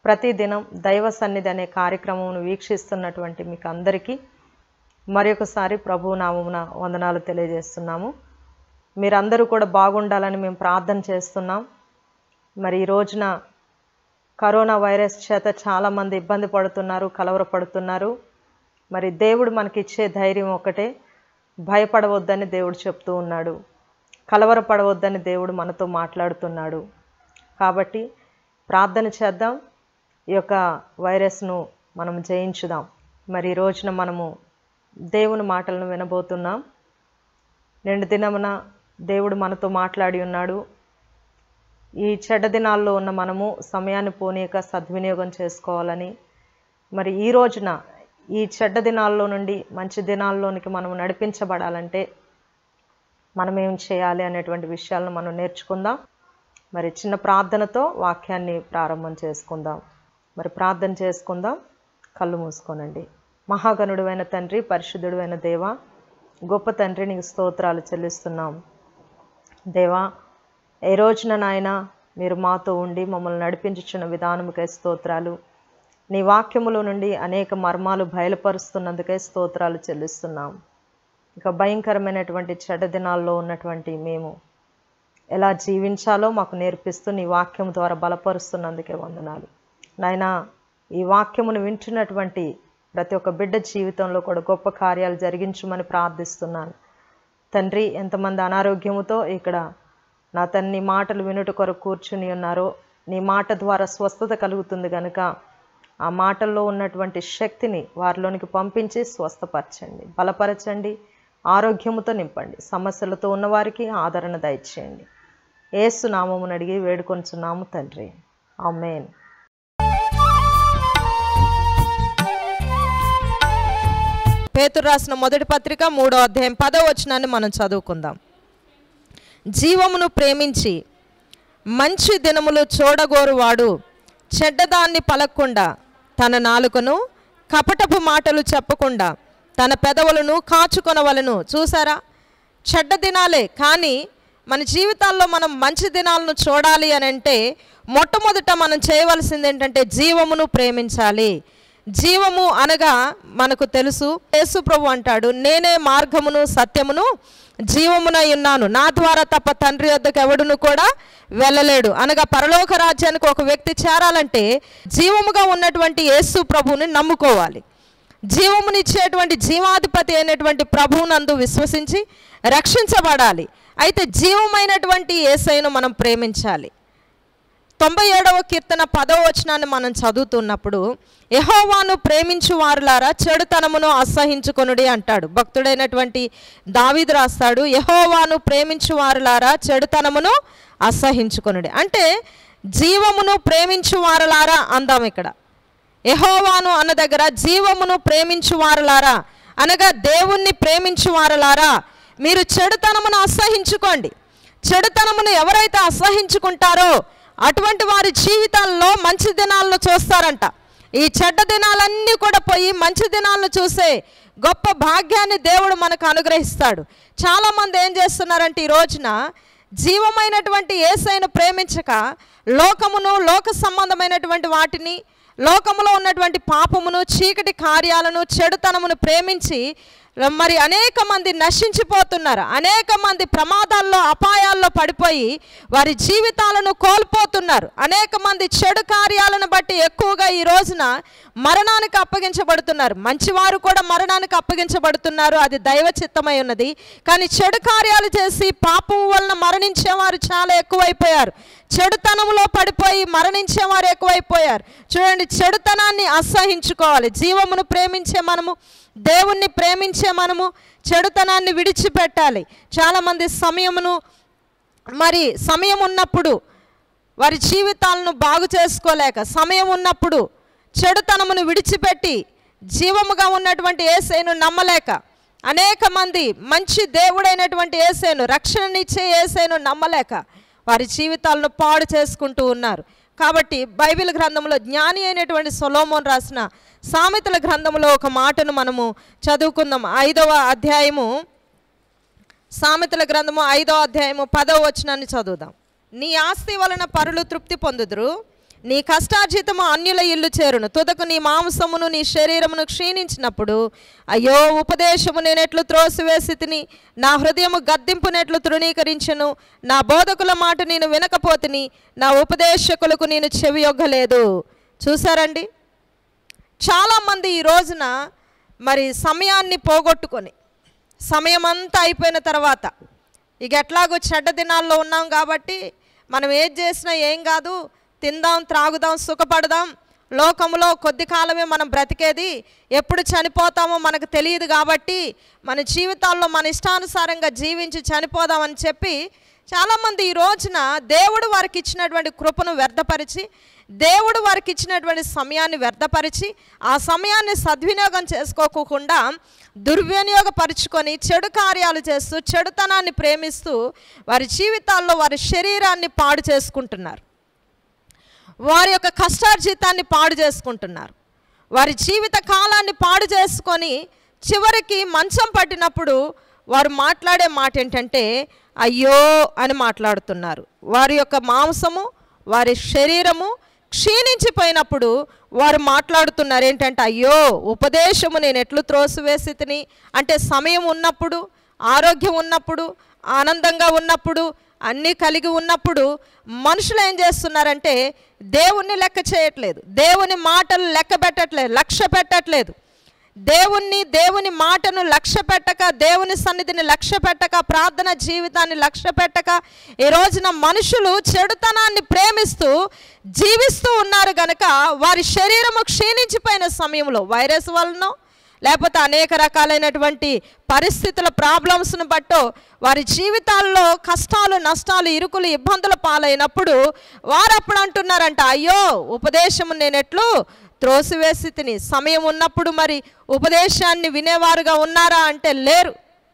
ప్రతిదినం దైవ సన్నిధి అనే కార్యక్రమమును వీక్షిస్తున్నటువంటి మీకు అందరికీ మరొకసారి ప్రభు నామమున వందనాలు తెలియజేస్తున్నాము మీరందరూ కూడా బాగుండాలని మేము ప్రార్థన చేస్తున్నాం మరి ఈ రోజున కరోనా వైరస్ చేత చాలామంది ఇబ్బంది పడుతున్నారు కలవరపడుతున్నారు మరి దేవుడు మనకిచ్చే ధైర్యం ఒకటే భయపడవద్దని దేవుడు చెప్తూ ఉన్నాడు కలవరపడవద్దని దేవుడు మనతో మాట్లాడుతున్నాడు కాబట్టి ప్రార్థన చేద్దాం ఈ యొక్క వైరస్ను మనం జయించుదాం మరి ఈ రోజున మనము దేవుని మాటలను వినబోతున్నాం నిండు దినమున దేవుడు మనతో మాట్లాడి ఉన్నాడు ఈ చెడ్డ దినాల్లో ఉన్న మనము సమయాన్ని పోనీయక సద్వినియోగం చేసుకోవాలని మరి ఈ రోజున ఈ చెడ్డ దినాల్లో నుండి మంచి దినాల్లోనికి మనం నడిపించబడాలంటే మనం ఏం చేయాలి అనేటువంటి విషయాలను మనం నేర్చుకుందాం మరి చిన్న ప్రార్థనతో వాక్యాన్ని ప్రారంభం చేసుకుందాం మరి ప్రార్థన చేసుకుందాం కళ్ళు మూసుకోనండి మహాగణుడువైన తండ్రి పరిశుద్ధుడువైన దేవ గొప్ప తండ్రి నీకు స్తోత్రాలు చెల్లిస్తున్నాం దేవా ఏ రోజున నాయన మీరు మాతో ఉండి మమ్మల్ని నడిపించుచున్న విధానముకై స్తోత్రాలు నీ వాక్యములో నుండి అనేక మర్మాలు బయలుపరుస్తున్నందుకై స్తోత్రాలు చెల్లిస్తున్నాం ఇక భయంకరమైనటువంటి చెడ్డ దినాల్లో ఉన్నటువంటి మేము ఎలా జీవించాలో మాకు నేర్పిస్తూ నీ వాక్యం ద్వారా బలపరుస్తున్నందుకే వందనాలు నాయనా ఈ వాక్యమును వింటున్నటువంటి ప్రతి ఒక్క బిడ్డ జీవితంలో కూడా గొప్ప కార్యాలు జరిగించమని ప్రార్థిస్తున్నాను తండ్రి ఎంతమంది అనారోగ్యముతో ఇక్కడ నా తన్ని మాటలు వినుట కొరకు కూర్చుని ఉన్నారో నీ మాట ద్వారా స్వస్థత కలుగుతుంది కనుక ఆ మాటల్లో ఉన్నటువంటి శక్తిని వారిలోనికి పంపించి స్వస్థపరచండి బలపరచండి ఆరోగ్యముతో నింపండి సమస్యలతో ఉన్నవారికి ఆదరణ దయచేయండి ఏసు నామమును అడిగి వేడుకొంచున్నాము తండ్రి ఆమెన్ పేతురు రాసిన మొదటి పత్రిక మూడో అధ్యాయం పదో వచనాన్ని మనం చదువుకుందాం జీవమును ప్రేమించి మంచి దినములు చూడగోరువాడు చెడ్డదాన్ని పలక్కుండా తన నాలుకను కపటపు మాటలు చెప్పకుండా తన పెదవులను కాచుకొనవలను చూసారా చెడ్డ దినాలే కానీ మన జీవితాల్లో మనం మంచి దినాలను చూడాలి అని అంటే మొట్టమొదట మనం చేయవలసింది ఏంటంటే జీవమును ప్రేమించాలి జీవము అనగా మనకు తెలుసు యేసు ప్రభు అంటాడు నేనే మార్గమును సత్యమును జీవమునై ఉన్నాను నా ద్వారా తప్ప తండ్రి వద్దకు ఎవడును కూడా వెళ్ళలేడు అనగా పరలోక రాజ్యానికి ఒక వ్యక్తి చేరాలంటే జీవముగా ఉన్నటువంటి యేసు ప్రభువుని నమ్ముకోవాలి జీవమునిచ్చేటువంటి జీవాధిపతి అయినటువంటి ప్రభువునందు విశ్వసించి రక్షించబడాలి అయితే జీవమైనటువంటి యేసైను మనం ప్రేమించాలి తొంభై ఏడవ కీర్తన పదవ వచనాన్ని మనం చదువుతున్నప్పుడు యహోవాను ప్రేమించు వారులారా చెడుతనమును అసహించుకొనుడి అంటాడు భక్తుడైనటువంటి దావీదు రాస్తాడు యహోవాను ప్రేమించు వారులారా చెడుతనమును అసహించుకొనుడి అంటే జీవమును ప్రేమించు వారులారా అందాం ఇక్కడ యహోవాను అన్న దగ్గర జీవమును ప్రేమించు వారులారా అనగా దేవుణ్ణి ప్రేమించు వారులారా మీరు చెడుతనమును అసహించుకోండి చెడుతనమును ఎవరైతే అసహించుకుంటారో అటువంటి వారి జీవితాల్లో మంచి దినాలను చూస్తారంట ఈ చెడ్డ దినాలన్నీ కూడా పోయి మంచి దినాలను చూసే గొప్ప భాగ్యాన్ని దేవుడు మనకు అనుగ్రహిస్తాడు చాలామంది ఏం చేస్తున్నారంటే ఈ రోజున జీవమైనటువంటి ఏసైను ప్రేమించక లోకమును లోక సంబంధమైనటువంటి వాటిని లోకములో ఉన్నటువంటి పాపమును చీకటి కార్యాలను చెడుతనమును ప్రేమించి మరి అనేక మంది నశించిపోతున్నారు అనేక మంది ప్రమాదాల్లో అపాయాల్లో పడిపోయి వారి జీవితాలను కోల్పోతున్నారు అనేక మంది చెడు కార్యాలను బట్టి ఎక్కువగా ఈ రోజున మరణానికి అప్పగించబడుతున్నారు మంచివారు కూడా మరణానికి అప్పగించబడుతున్నారు అది దైవ చిత్తమై ఉన్నది కానీ చెడు కార్యాలు చేసి పాపం వలన మరణించేవారు చాలా ఎక్కువైపోయారు చెడుతనంలో పడిపోయి మరణించేవారు ఎక్కువైపోయారు చూడండి చెడుతనాన్ని అసహించుకోవాలి జీవమును ప్రేమించే మనము దేవుణ్ణి ప్రేమించే మనము చెడుతనాన్ని విడిచిపెట్టాలి చాలామంది సమయమును మరి సమయం ఉన్నప్పుడు వారి జీవితాలను బాగు చేసుకోలేక సమయం ఉన్నప్పుడు చెడుతనమును విడిచిపెట్టి జీవముగా ఉన్నటువంటి ఏసైను నమ్మలేక అనేక మంది మంచి దేవుడైనటువంటి ఏసైను రక్షణనిచ్చే ఏసైను నమ్మలేక వారి జీవితాలను పాడు చేసుకుంటూ ఉన్నారు కాబట్టి బైబిల్ గ్రంథంలో జ్ఞాని అయినటువంటి సొలోమోన్ రాసిన సామెతల గ్రంథంలో ఒక మాటను మనము చదువుకుందాం ఐదవ అధ్యాయము సామెతల గ్రంథము ఐదో అధ్యాయము పదవ వచనాన్ని చదువుదాం నీ ఆస్తి వలన పరులు తృప్తి పొందుదురు నీ కష్టార్జితము అన్యుల ఇల్లు చేరును తుదకు నీ మాంసమును నీ శరీరమును క్షీణించినప్పుడు అయ్యో ఉపదేశము నేనెట్లు త్రోసివేసి తిని నా హృదయము గద్దింపునెట్లు తృణీకరించను నా బోధకుల మాట నేను వినకపోతిని నా ఉపదేశకులకు నేను చెవియొగ్గలేదు చూసారండి చాలామంది ఈ రోజున మరి సమయాన్ని పోగొట్టుకొని సమయం అంతా అయిపోయిన తర్వాత ఇక ఎట్లాగో చెడ్డ దినాల్లో ఉన్నాం కాబట్టి మనం ఏది చేసినా ఏం కాదు తిందాం త్రాగుదాం సుఖపడదాం లోకంలో కొద్ది కాలమే మనం బ్రతికేది ఎప్పుడు చనిపోతామో మనకు తెలియదు కాబట్టి మన జీవితాల్లో మన ఇష్టానుసారంగా జీవించి చనిపోదామని చెప్పి చాలామంది ఈ రోజున దేవుడు వారికి ఇచ్చినటువంటి కృపను వ్యర్థపరిచి దేవుడు వారికి ఇచ్చినటువంటి సమయాన్ని వ్యర్థపరిచి ఆ సమయాన్ని సద్వినియోగం చేసుకోకుండా దుర్వినియోగపరుచుకొని చెడు కార్యాలు చేస్తూ చెడుతనాన్ని ప్రేమిస్తూ వారి జీవితాల్లో వారి శరీరాన్ని పాడు చేసుకుంటున్నారు వారి యొక్క కష్టార్జితాన్ని పాడు చేసుకుంటున్నారు వారి జీవిత కాలాన్ని పాడు చేసుకొని చివరికి మంచం పట్టినప్పుడు వారు మాట్లాడే మాట ఏంటంటే అయ్యో అని మాట్లాడుతున్నారు వారి యొక్క మాంసము వారి శరీరము క్షీణించిపోయినప్పుడు వారు మాట్లాడుతున్నారు ఏంటంటే అయ్యో ఉపదేశము నేను ఎట్లు త్రోసివేసి తిని అంటే సమయం ఉన్నప్పుడు ఆరోగ్యం ఉన్నప్పుడు ఆనందంగా ఉన్నప్పుడు అన్నీ కలిగి ఉన్నప్పుడు మనుషులు ఏం చేస్తున్నారంటే దేవుణ్ణి లెక్క చేయట్లేదు దేవుని మాటలు లెక్క పెట్టట్లేదు లక్ష్య పెట్టట్లేదు దేవుణ్ణి దేవుని మాటను లక్ష్య పెట్టక దేవుని సన్నిధిని లక్ష్య పెట్టక ప్రార్థన జీవితాన్ని లక్ష్య పెట్టక ఈ రోజున మనుషులు చెడుతనాన్ని ప్రేమిస్తూ జీవిస్తూ ఉన్నారు గనక వారి శరీరము క్షీణించిపోయిన సమయంలో వైరస్ వలనో లేకపోతే అనేక రకాలైనటువంటి పరిస్థితుల ప్రాబ్లమ్స్ను బట్టో వారి జీవితాల్లో కష్టాలు నష్టాలు ఇరుకులు ఇబ్బందుల పాలైనప్పుడు వారు అప్పుడు అంటున్నారంట అయ్యో ఉపదేశము నేను ఎట్లు త్రోసివేసి తిని సమయం ఉన్నప్పుడు మరి ఉపదేశాన్ని వినేవారుగా ఉన్నారా అంటే లేరు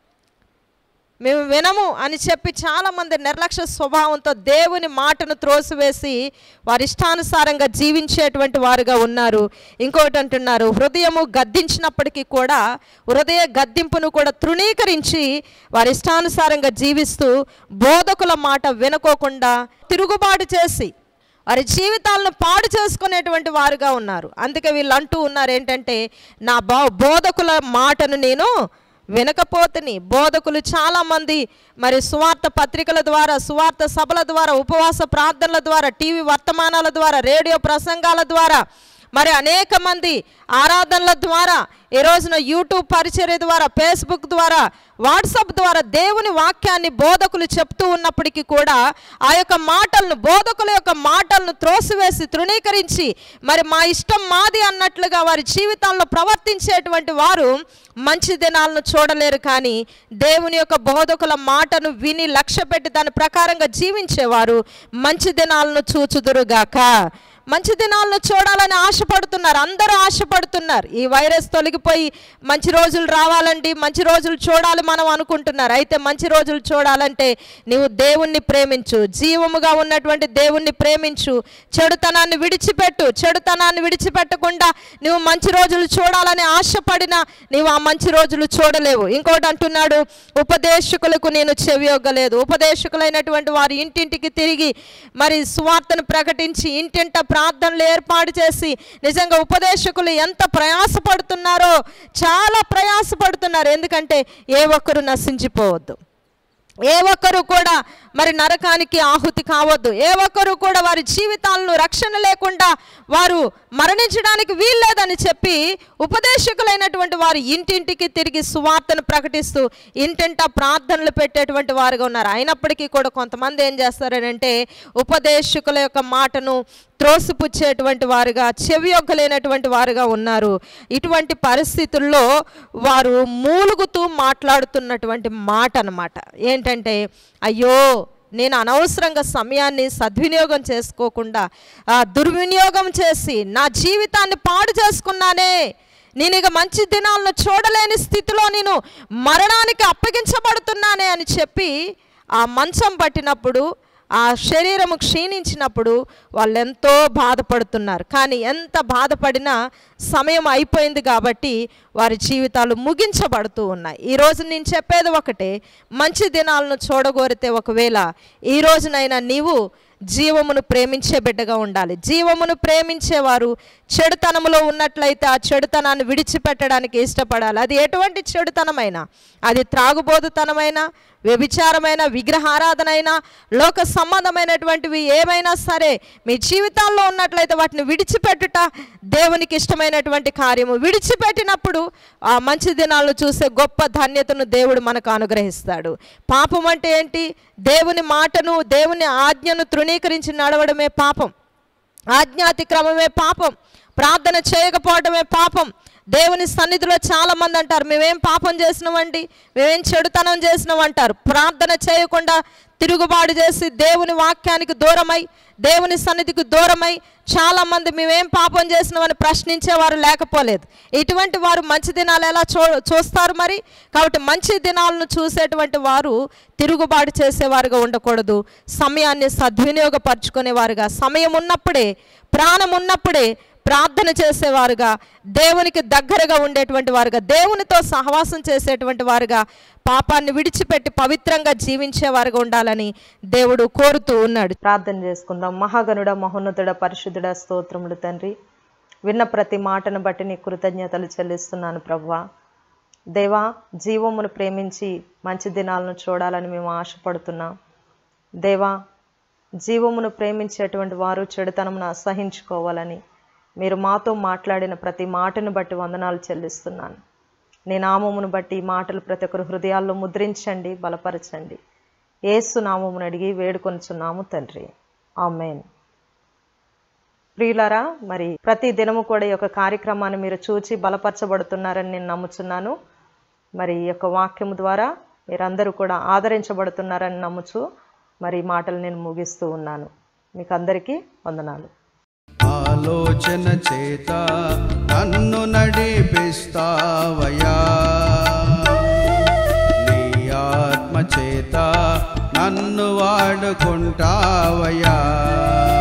మేము వినము అని చెప్పి చాలామంది నిర్లక్ష్య స్వభావంతో దేవుని మాటను త్రోసివేసి వారి ఇష్టానుసారంగా జీవించేటువంటి వారుగా ఉన్నారు ఇంకొకటి అంటున్నారు హృదయము గద్దించినప్పటికీ కూడా హృదయ గద్దింపును కూడా తృణీకరించి వారి ఇష్టానుసారంగా జీవిస్తూ బోధకుల మాట వినుకోకుండా తిరుగుబాటు చేసి వారి జీవితాలను పాడు చేసుకునేటువంటి వారుగా ఉన్నారు అందుకే వీళ్ళు అంటూ ఉన్నారు ఏంటంటే నా బో బోధకుల మాటను నేను వినకపోతని బోధకులు చాలామంది మరి సువార్త పత్రికల ద్వారా సువార్త సభల ద్వారా ఉపవాస ప్రార్థనల ద్వారా టీవీ వర్తమానాల ద్వారా రేడియో ప్రసంగాల ద్వారా మరి అనేక మంది ఆరాధనల ద్వారా ఈ రోజున యూట్యూబ్ పరిచర్య ద్వారా ఫేస్బుక్ ద్వారా వాట్సాప్ ద్వారా దేవుని వాక్యాన్ని బోధకులు చెప్తూ ఉన్నప్పటికీ కూడా ఆ యొక్క మాటలను బోధకుల యొక్క మాటలను త్రోసివేసి తృణీకరించి మరి మా ఇష్టం మాది అన్నట్లుగా వారి జీవితాల్లో ప్రవర్తించేటువంటి వారు మంచి దినాలను చూడలేరు కానీ దేవుని యొక్క బోధకుల మాటను విని లక్ష్య పెట్టి దాని ప్రకారంగా జీవించేవారు మంచి దినాలను చూచుదురుగాక మంచి దినాలను చూడాలని ఆశపడుతున్నారు అందరూ ఆశపడుతున్నారు ఈ వైరస్ తొలగిపోయి మంచి రోజులు రావాలండి మంచి రోజులు చూడాలి మనం అనుకుంటున్నారు అయితే మంచి రోజులు చూడాలంటే నీవు దేవుణ్ణి ప్రేమించు జీవముగా ఉన్నటువంటి దేవుణ్ణి ప్రేమించు చెడుతనాన్ని విడిచిపెట్టు చెడుతనాన్ని విడిచిపెట్టకుండా నువ్వు మంచి రోజులు చూడాలని ఆశపడినా నీవు ఆ మంచి రోజులు చూడలేవు ఇంకోటి అంటున్నాడు ఉపదేశకులకు నేను చెవియొగ్గలేదు ఉపదేశకులైనటువంటి వారి ఇంటింటికి తిరిగి మరి సువార్తను ప్రకటించి ఇంటింట ప్రార్థనలు ఏర్పాటు చేసి నిజంగా ఉపదేశకులు ఎంత ప్రయాసపడుతున్నారో చాలా ప్రయాసపడుతున్నారు ఎందుకంటే ఏ ఒక్కరు నశించిపోవద్దు ఏ ఒక్కరు కూడా మరి నరకానికి ఆహుతి కావద్దు ఏ ఒక్కరు కూడా వారి జీవితాలను రక్షణ లేకుండా వారు మరణించడానికి వీల్లేదని చెప్పి ఉపదేశకులైనటువంటి వారు ఇంటింటికి తిరిగి సువార్తను ప్రకటిస్తూ ఇంటింటా ప్రార్థనలు పెట్టేటువంటి వారుగా ఉన్నారు అయినప్పటికీ కూడా కొంతమంది ఏం చేస్తారనంటే ఉపదేశకుల యొక్క మాటను త్రోసిపుచ్చేటువంటి వారుగా చెవియొగ్గలేనటువంటి వారుగా ఉన్నారు ఇటువంటి పరిస్థితుల్లో వారు మూలుగుతూ మాట్లాడుతున్నటువంటి మాట అన్నమాట ఏంటంటే అయ్యో నేను అనవసరంగా సమయాన్ని సద్వినియోగం చేసుకోకుండా ఆ, దుర్వినియోగం చేసి నా జీవితాన్ని పాడు చేసుకున్నానే నేను ఇక మంచి దినాలను చూడలేని స్థితిలో నేను మరణానికి అప్పగించబడుతున్నానే అని చెప్పి ఆ మంచం పట్టినప్పుడు ఆ శరీరము క్షీణించినప్పుడు వాళ్ళు ఎంతో బాధపడుతున్నారు కానీ ఎంత బాధపడినా సమయం అయిపోయింది కాబట్టి వారి జీవితాలు ముగించబడుతూ ఉన్నాయి ఈరోజు నేను చెప్పేది ఒకటే మంచి దినాలను చూడగోరితే ఒకవేళ ఈ రోజునైనా నీవు జీవమును ప్రేమించే బిడ్డగా ఉండాలి జీవమును ప్రేమించేవారు చెడుతనములో ఉన్నట్లయితే ఆ చెడుతనాన్ని విడిచిపెట్టడానికి ఇష్టపడాలి అది ఎటువంటి చెడుతనమైనా అది త్రాగుబోతుతనమైనా వ్యభిచారమైన విగ్రహారాధనైనా లోక సంబంధమైనటువంటివి ఏమైనా సరే మీ జీవితాల్లో ఉన్నట్లయితే వాటిని విడిచిపెట్టుట దేవునికి ఇష్టమైనటువంటి కార్యము విడిచిపెట్టినప్పుడు ఆ మంచి దినాలను చూసే గొప్ప ధన్యతను దేవుడు మనకు అనుగ్రహిస్తాడు పాపం అంటే ఏంటి దేవుని మాటను దేవుని ఆజ్ఞను తృణీకరించి నడవడమే పాపం ఆజ్ఞాతిక్రమమే పాపం ప్రార్థన చేయకపోవడమే పాపం దేవుని సన్నిధిలో చాలా మంది అంటారు మేమేం పాపం చేసినామండి మేమేం చెడుతనం చేసినాం అంటారు ప్రార్థన చేయకుండా తిరుగుబాటు చేసి దేవుని వాక్యానికి దూరమై దేవుని సన్నిధికి దూరమై చాలా మంది మేమేం పాపం చేసినామని ప్రశ్నించేవారు లేకపోలేదు ఇటువంటి వారు మంచి దినాలు ఎలా చూ చూస్తారు మరి కాబట్టి మంచి దినాలను చూసేటువంటి వారు తిరుగుబాటు చేసేవారుగా ఉండకూడదు సమయాన్ని సద్వినియోగపరచుకునేవారుగా సమయం ఉన్నప్పుడే ప్రాణం ఉన్నప్పుడే ప్రార్థన చేసేవారుగా దేవునికి దగ్గరగా ఉండేటువంటి వారుగా దేవునితో సహవాసం చేసేటువంటి వారుగా పాపాన్ని విడిచిపెట్టి పవిత్రంగా జీవించేవారుగా ఉండాలని దేవుడు కోరుతూ ఉన్నాడు ప్రార్థన చేసుకుందాం మహాగణుడ మహోన్నతుడ పరిశుద్ధుడ స్తోత్రములు తండ్రి విన్న ప్రతి మాటను బట్టి నీ కృతజ్ఞతలు చెల్లిస్తున్నాను ప్రభువా దేవా జీవమును ప్రేమించి మంచి దినాలను చూడాలని మేము ఆశపడుతున్నాం దేవా జీవమును ప్రేమించేటువంటి వారు చెడుతనమును అసహించుకోవాలని మీరు మాతో మాట్లాడిన ప్రతి మాటను బట్టి వందనాలు చెల్లిస్తున్నాను నీ నామమును బట్టి ఈ మాటలు ప్రతి ఒక్కరు హృదయాల్లో ముద్రించండి బలపరచండి ఏసు నామమును అడిగి వేడుకొనుచున్నాము తండ్రి ఆమెన్ ప్రియులారా మరి ప్రతి దినము కూడా ఈ యొక్క కార్యక్రమాన్ని మీరు చూచి బలపరచబడుతున్నారని నేను నమ్ముచున్నాను మరి ఈ యొక్క వాక్యము ద్వారా మీరందరూ కూడా ఆదరించబడుతున్నారని నమ్ముచు మరి ఈ మాటలు నేను ముగిస్తూ ఉన్నాను మీకు అందరికీ వందనాలు ఆలోచన చేత నన్ను నడిపిస్తావయా నీ ఆత్మ చేత నన్ను వాడుకుంటావయా